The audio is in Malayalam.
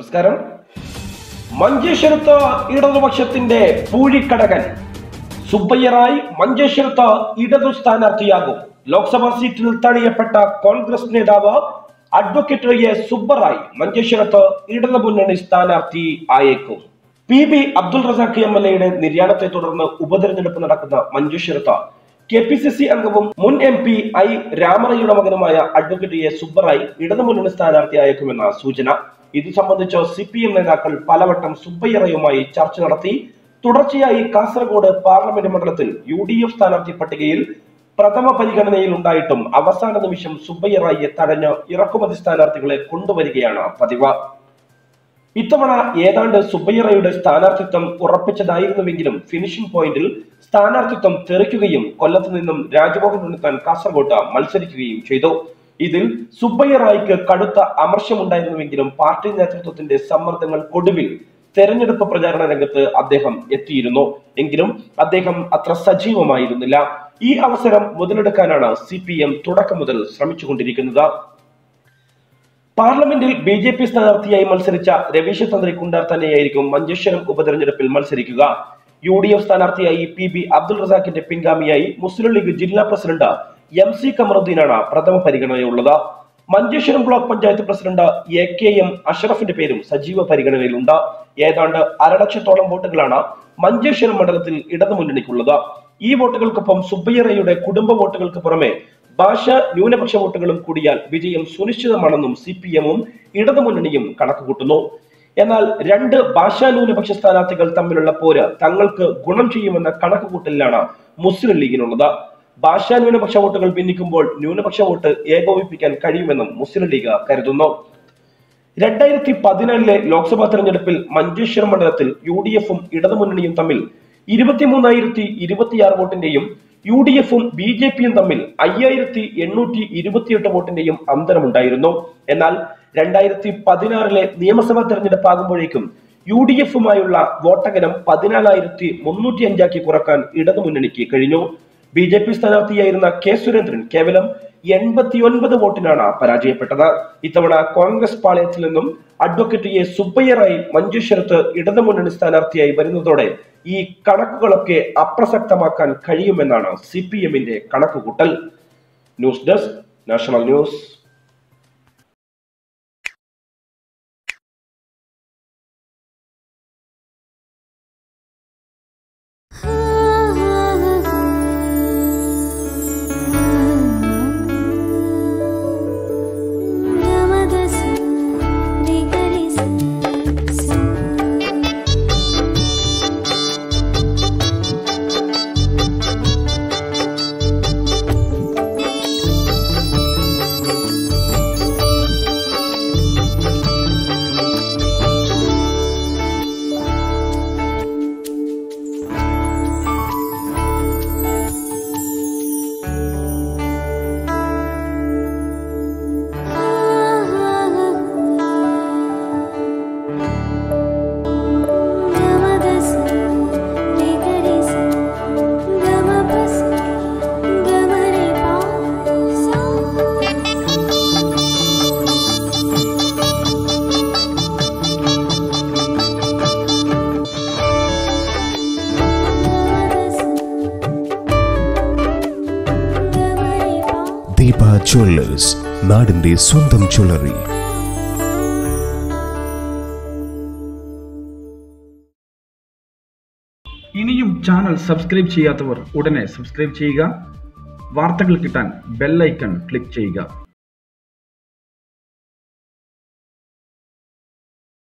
നമസ്കാരം മഞ്ചേശ്വരത്ത് ഇടതുപക്ഷത്തിന്റെ പൂഴിക്കടകൻ സുബ്ബയ്യറായി മഞ്ചേശ്വരത്ത് ഇടതു സ്ഥാനാർത്ഥിയാകും ലോക്സഭാ സീറ്റിൽ തഴയപ്പെട്ട കോൺഗ്രസ് നേതാവ് അഡ്വക്കേറ്റ് എ സുബ്ബറായി മഞ്ചേശ്വരത്ത് ഇടതു മുന്നണി സ്ഥാനാർത്ഥി ആയേക്കും P B Abdul Razak M L എയുടെ നിര്യാണത്തെ തുടർന്ന് ഉപതെരഞ്ഞെടുപ്പ് നടക്കുന്ന മഞ്ചേശ്വരത്ത് കെ പി സി സി അംഗവും മുൻ എം പി ഐ രാമറയുടെ മകനുമായ അഡ്വക്കേറ്റ് എ സുബ്ബറായി ഇടതുമുന്നണി സ്ഥാനാർത്ഥിയായേക്കുമെന്ന സൂചന ഇത് സംബന്ധിച്ച് സി പി എം നേതാക്കൾ പലവട്ടം സുബ്ബയ്യറയുമായി ചർച്ച നടത്തി തുടർച്ചയായി കാസർഗോഡ് പാർലമെന്റ് മണ്ഡലത്തിൽ യു ഡി എഫ് സ്ഥാനാർത്ഥി പട്ടികയിൽ പ്രഥമ പരിഗണനയിൽ ഉണ്ടായിട്ടും അവസാന നിമിഷം സുബ്ബയ്യറായിയെ തടഞ്ഞ് ഇറക്കുമതി സ്ഥാനാർത്ഥികളെ കൊണ്ടുവരികയാണ് പതിവ് ഇത്തവണ ഏതാണ്ട് സുബൈറയുടെ സ്ഥാനാർത്ഥിത്വം ഉറപ്പിച്ചതായിരുന്നുവെങ്കിലും ഫിനിഷിംഗ് പോയിന്റിൽ സ്ഥാനാർത്ഥിത്വം തെറിക്കുകയും കൊല്ലത്ത് നിന്നും രാജ്മോഹൻ ഉണ്ണിത്താൻ കാസർഗോഡ് മത്സരിക്കുകയും ചെയ്തു ഇതിൽ സുബൈറായിക്ക് കടുത്ത അമർഷമുണ്ടായിരുന്നുവെങ്കിലും പാർട്ടി നേതൃത്വത്തിന്റെ സമ്മർദ്ദങ്ങൾക്കൊടുവിൽ തെരഞ്ഞെടുപ്പ് പ്രചാരണ രംഗത്ത് അദ്ദേഹം എത്തിയിരുന്നു എങ്കിലും അദ്ദേഹം അത്ര സജീവമായിരുന്നില്ല ഈ അവസരം മുതലെടുക്കാനാണ് സി പി എം തുടക്കം മുതൽ ശ്രമിച്ചുകൊണ്ടിരിക്കുന്നത് പാർലമെന്റിൽ ബി ജെ പി സ്ഥാനാർത്ഥിയായി മത്സരിച്ച രവീശ തന്ത്രി കുണ്ടാർ തന്നെയായിരിക്കും മഞ്ചേശ്വരം ഉപതെരഞ്ഞെടുപ്പിൽ മത്സരിക്കുക യു ഡി എഫ് സ്ഥാനാർത്ഥിയായി പി ബി അബ്ദുൾ റസാഖിന്റെ പിൻഗാമിയായി മുസ്ലിം ലീഗ് ജില്ലാ പ്രസിഡന്റ് എം സി കമറുദ്ദീനാണ് പ്രഥമ പരിഗണനയുള്ളത് Manjeshwaram block panchayat president A K M അഷറഫിന്റെ പേരും സജീവ പരിഗണനയിലുണ്ട് ഏതാണ്ട് അരലക്ഷത്തോളം വോട്ടുകളാണ് മഞ്ചേശ്വരം മണ്ഡലത്തിൽ ഇടതുമുന്നണിക്കുള്ളത് ഈ വോട്ടുകൾക്കൊപ്പം സുബ്ബയ്യറയുടെ കുടുംബ വോട്ടുകൾക്ക് പുറമെ ഭാഷ ന്യൂനപക്ഷ വോട്ടുകളും കൂടിയാൽ വിജയം സുനിശ്ചിതമാണെന്നും സി പി എമ്മും ഇടതുമുന്നണിയും കണക്കുകൂട്ടുന്നു എന്നാൽ രണ്ട് ഭാഷാ ന്യൂനപക്ഷ സ്ഥാനാർത്ഥികൾ തമ്മിലുള്ള പോര് തങ്ങൾക്ക് ഗുണം ചെയ്യുമെന്ന കണക്കുകൂട്ടലിലാണ് മുസ്ലിം ലീഗിനുള്ളത് ഭാഷാ ന്യൂനപക്ഷ വോട്ടുകൾ ഭിന്നിക്കുമ്പോൾ ന്യൂനപക്ഷ വോട്ട് ഏകോപിപ്പിക്കാൻ കഴിയുമെന്നും മുസ്ലിം ലീഗ് കരുതുന്നു രണ്ടായിരത്തി പതിനാലിലെ ലോക്സഭാ തെരഞ്ഞെടുപ്പിൽ മഞ്ചേശ്വരം മണ്ഡലത്തിൽ യു ഡി എഫും ഇടതുമുന്നണിയും തമ്മിൽ ഇരുപത്തിമൂന്നായിരത്തി ഇരുപത്തിയാറ് വോട്ടിന്റെയും യു ഡി എഫും ബി ജെ പിയും തമ്മിൽ അയ്യായിരത്തി എണ്ണൂറ്റി ഇരുപത്തിയെട്ട് വോട്ടിന്റെയും അന്തരമുണ്ടായിരുന്നു എന്നാൽ രണ്ടായിരത്തി പതിനാറിലെ നിയമസഭാ തെരഞ്ഞെടുപ്പ് ആകുമ്പോഴേക്കും യു ഡി എഫുമായുള്ള വോട്ടകലം പതിനാലായിരത്തി മുന്നൂറ്റി അഞ്ചാക്കി കുറക്കാൻ ഇടതുമുന്നണിക്ക് കഴിഞ്ഞു ബി ജെ പി സ്ഥാനാർത്ഥിയായിരുന്ന കെ സുരേന്ദ്രൻ കേവലം എൺപത്തിയൊൻപത് വോട്ടിനാണ് പരാജയപ്പെട്ടത് ഇത്തവണ കോൺഗ്രസ് പാളയത്തിൽ നിന്നും അഡ്വക്കേറ്റ് എ സുബ്ബയ്യറായി മഞ്ചേശ്വരത്ത് ഇടതുമുന്നണി സ്ഥാനാർത്ഥിയായി വരുന്നതോടെ ഈ കണക്കുകളൊക്കെ അപ്രസക്തമാക്കാൻ കഴിയുമെന്നാണ് സി പി എമ്മിന്റെ കണക്കുകൂട്ടൽ news desk national news Deepa jewellers നാടിന്റെ സ്വന്തം ജ്വല്ലറി ഇനിയും ചാനൽ സബ്സ്ക്രൈബ് ചെയ്യാത്തവർ ഉടനെ സബ്സ്ക്രൈബ് ചെയ്യുക വാർത്തകൾ കിട്ടാൻ ബെല്ലൈക്കൺ ക്ലിക്ക് ചെയ്യുക